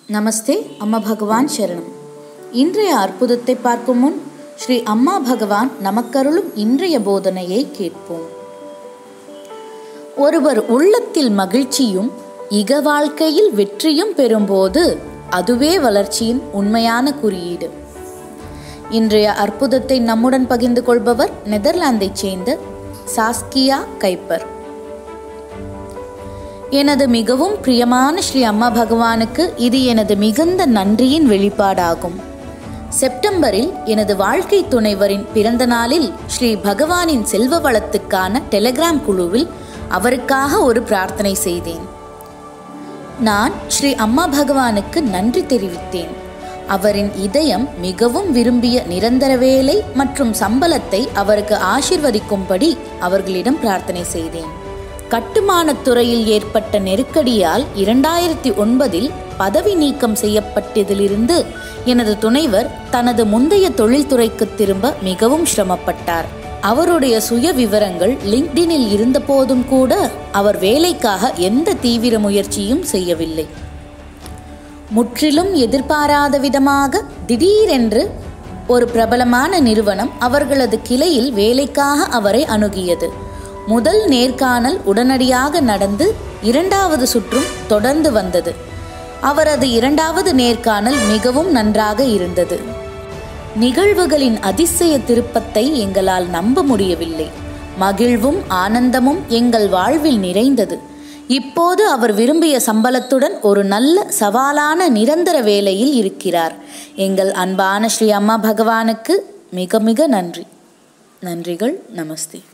நமஸ்தே அம்மா பகவான் சரணம் இன்றைய அற்புதத்தை பார்க்கும் முன் ஸ்ரீ அம்மா பகவான் நமக்கருளும் இன்றைய போதனையை கேட்போம் ஒருவர் உள்ளத்தில் மகிழ்ச்சியும் இக வாழ்க்கையில் வெற்றியும் பெறும்போது அதுவே வளர்ச்சியின் உண்மையான குறியீடு இன்றைய அற்புதத்தை நம்முடன் பகிர்ந்து கொள்பவர் நெதர்லாந்தைச் சேர்ந்த சாஸ்கியா கைப்பர் எனது மிகவும் பிரியமான ஸ்ரீ அம்மா பகவானுக்கு இது எனது மிகுந்த நன்றியின் வெளிப்பாடாகும் செப்டம்பரில் எனது வாழ்க்கை துணைவரின் பிறந்த நாளில் ஸ்ரீ பகவானின் செல்வ வளத்துக்கான டெலிகிராம் குழுவில் அவருக்காக ஒரு பிரார்த்தனை செய்தேன் நான் ஸ்ரீ அம்மா பகவானுக்கு நன்றி தெரிவித்தேன் அவரின் இதயம் மிகவும் விரும்பிய நிரந்தர வேலை மற்றும் சம்பளத்தை அவருக்கு ஆசிர்வதிக்கும்படி அவர்களிடம் பிரார்த்தனை செய்தேன் கட்டுமானத் துறையில் ஏற்பட்ட நெருக்கடியால் இரண்டாயிரத்தி ஒன்பதில் பதவி நீக்கம் செய்யப்பட்டதிலிருந்து எனது துணைவர் தனது முந்தைய தொழில்துறைக்கு திரும்ப மிகவும் சிரமப்பட்டார் அவருடைய சுய விவரங்கள் லிங்க்டினில் இருந்தபோதும் கூட அவர் வேலைக்காக எந்த தீவிர முயற்சியும் செய்யவில்லை முற்றிலும் எதிர்பாராத விதமாக திடீரென்று ஒரு பிரபலமான நிறுவனம் அவர்களது கிளையில் வேலைக்காக அவரை அணுகியது முதல் நேர்காணல் உடனடியாக நடந்து இரண்டாவது சுற்றும் தொடர்ந்து வந்தது அவரது இரண்டாவது நேர்காணல் மிகவும் நன்றாக இருந்தது நிகழ்வுகளின் அதிசய திருப்பத்தை எங்களால் நம்ப முடியவில்லை மகிழ்வும் ஆனந்தமும் எங்கள் வாழ்வில் நிறைந்தது இப்போது அவர் விரும்பிய சம்பளத்துடன் ஒரு நல்ல சவாலான நிரந்தர வேலையில் இருக்கிறார் எங்கள் அன்பான ஸ்ரீ அம்மா பகவானுக்கு மிக மிக நன்றி நன்றிகள் நமஸ்தே